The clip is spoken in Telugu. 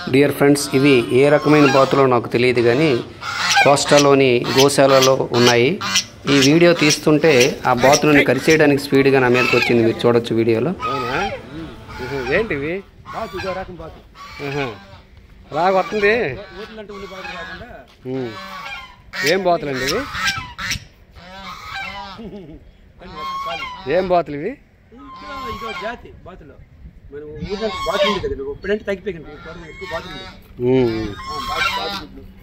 డియర్ ఫ్రెండ్స్ ఇవి ఏ రకమైన బాతులో నాకు తెలియదు కానీ కోస్టాలోని గోశాలలో ఉన్నాయి ఈ వీడియో తీస్తుంటే ఆ బాతులను కరిచేయడానికి స్పీడ్గా నా మీదకి వచ్చింది మీరు చూడొచ్చు వీడియోలో అవునా ఏంటివి బాతు ఇదో రకం బాతు అలాగ వస్తుంది ఊర్లంటే ఉండి బాతు కాకుండా ఉమ్. ఏం బాతులండి ఇవి కానీ ఒక కాలు. ఏం బాతులు ఇవి ఇంట్లో ఇదో జాతి బాతులో మనం ఊర్లంటే బాతు ఉంది కదా ఇప్పుడంటే తగ్గిపోయింది పూర్వం ఎక్కువ బాతు ఉంది ఉమ్. ఆ, బాతు బాతు గుడ్లు